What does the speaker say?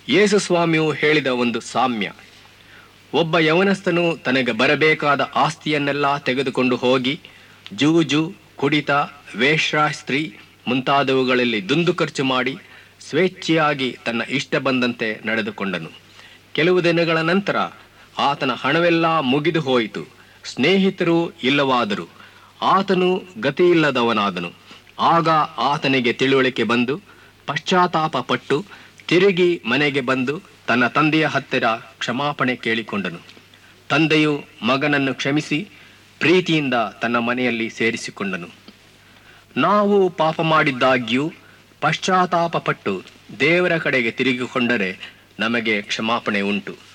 ಯೇಸುಸ್ವಾಮಿಯು ಹೇಳಿದ ಒಂದು ಸಾಮ್ಯ ಒಬ್ಬ ಯವನಸ್ಥನು ತನಗೆ ಬರಬೇಕಾದ ಆಸ್ತಿಯನ್ನೆಲ್ಲ ತೆಗೆದುಕೊಂಡು ಹೋಗಿ ಜೂಜು ಕುಡಿತ ವೇಶ್ಯಾಸ್ತ್ರೀ ಮುಂತಾದವುಗಳಲ್ಲಿ ದುಂದು ಖರ್ಚು ಮಾಡಿ ಸ್ವೇಚ್ಛೆಯಾಗಿ ತನ್ನ ಇಷ್ಟ ಬಂದಂತೆ ನಡೆದುಕೊಂಡನು ಕೆಲವು ದಿನಗಳ ನಂತರ ಆತನ ಹಣವೆಲ್ಲ ಮುಗಿದು ಹೋಯಿತು ಸ್ನೇಹಿತರು ಇಲ್ಲವಾದರು ಆತನು ಗತಿಯಿಲ್ಲದವನಾದನು ಆಗ ಆತನಿಗೆ ತಿಳುವಳಿಕೆ ಬಂದು ಪಶ್ಚಾತ್ತಾಪ ಪಟ್ಟು ತಿರುಗಿ ಮನೆಗೆ ಬಂದು ತನ್ನ ತಂದೆಯ ಹತ್ತಿರ ಕ್ಷಮಾಪಣೆ ಕೇಳಿಕೊಂಡನು ತಂದೆಯು ಮಗನನ್ನು ಕ್ಷಮಿಸಿ ಪ್ರೀತಿಯಿಂದ ತನ್ನ ಮನೆಯಲ್ಲಿ ಸೇರಿಸಿಕೊಂಡನು ನಾವು ಪಾಪ ಮಾಡಿದ್ದಾಗ್ಯೂ ಪಶ್ಚಾತ್ತಾಪ ಪಟ್ಟು ದೇವರ ಕಡೆಗೆ ತಿರುಗಿಕೊಂಡರೆ ನಮಗೆ ಕ್ಷಮಾಪಣೆ ಉಂಟು